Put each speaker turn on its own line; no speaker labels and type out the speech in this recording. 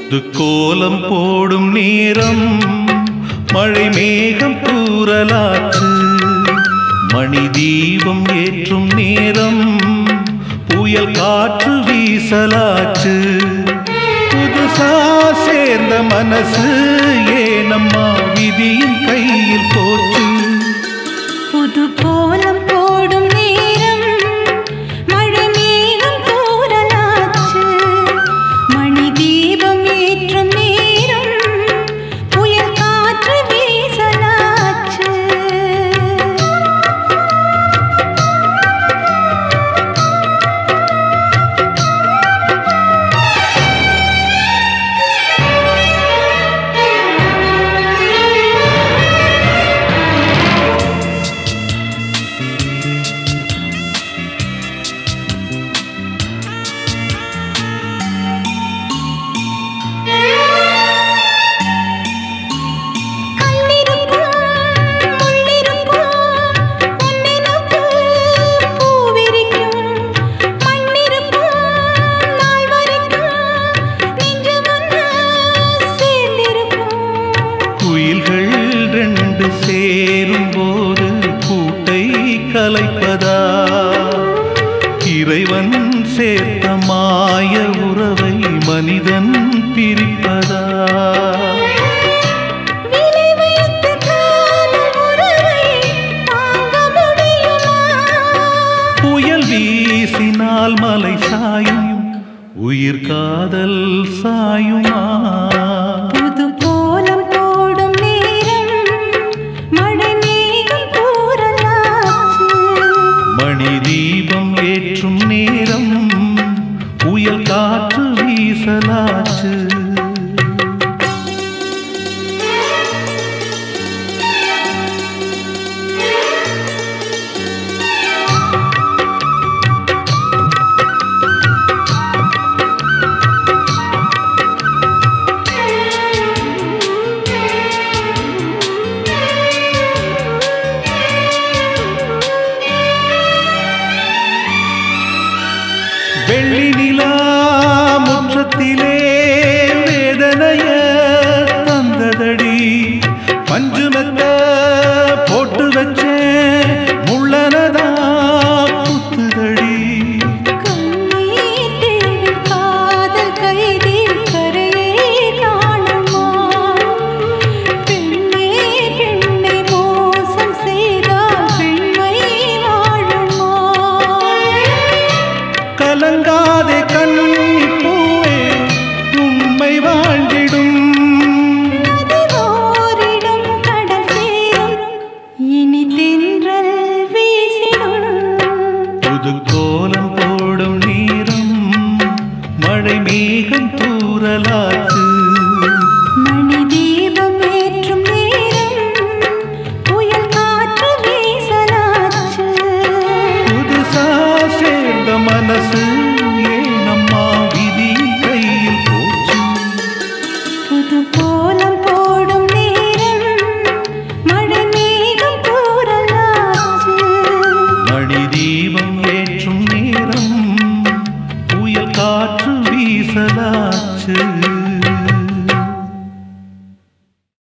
புது கோலம் போடும் நேரம் மழை மேகம் தூறலாச்சு மணி தீபம் ஏற்றும் நேரம் புயல் காற்று வீசலாச்சு புதுசா சேர்ந்த மனசு ஏனம்மா விதியின் கையில் போச்சு
புது கோலம் போடும் நேரம் மழை மேகம் தூறலாச்சு மணி தீபம் ஏற்றும் நேரம் புயல் காற்று வீசலாச்சு கண்ணிருக்கும் முள்ளிருக்கும் உன்னினுக்கு பூவிரிக்கும் மண்ணிருக்கும் நாள் வரைக்கும் நெஞ்சு ஒன்று சேர்ந்திருக்கும்
குயில்கள் ரெண்டு சேரும் போது கூட்டை கலைப்பதா இறைவன் சேர்த்த மாய உறவை மனிதன் பிரிப்பதா
விலை வைத்த காதல் உறவை தாங்க முடியுமா
புயல் வீசினால் மலை சாயும் உயிர் காதல் சாயுமா
புது கோலம் போடும் நேரம் மழை மேகம் தூறலாச்சு
மணி தீபம் ஏற்றும் நேரம் புயல் காற்று வீசலாச்சு வெள்ளி நிலா முற்றத்திலே வேதனைய தந்ததடி மஞ்சுமெத்த போட்டு வச்சேன் முள்ளனதா குத்துதடி
கண்ணீர் தேவி காதல் கைதி கரையே காணுமா பெண்ணே பெண்ணை மோசம் செய்தால் பெண்மை வாழுமா
கலங்காதே கண்ணி பூவே உண்மை வாழ்ந்திடும்
நதிவோரிடம் கடல் சேரும் இனி தென்றல் வீசிடும்
புது கோலம் போடும் நேரம் மழை மேகம் தூறலாச்சு
மணி தீபம் ஏற்றும் நேரம் புயல் காற்று வீசலாச்சு
புதுசா சேர்ந்த மனசு ஏனம்மா விதி கையில் போச்சு
புது கோலம் போடும் நேரம் மழை மேகம் தூறலாச்சு
மணி தீபம் ஏற்றும் நேரம் புயல் காற்று வீசலாச்சு